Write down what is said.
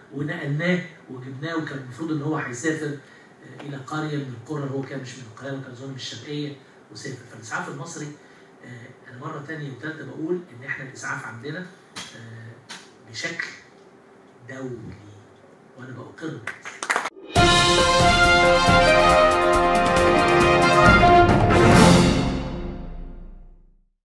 ونقلناه وجبناه وكان المفروض ان هو هيسافر آه، الى قريه من القرى هو كان مش من القاهره كان اظن من الشرقيه وسافر فالاسعاف المصري آه، انا مره ثانيه وثالثه بقول ان احنا الاسعاف عندنا آه، بشكل دولي وانا بقر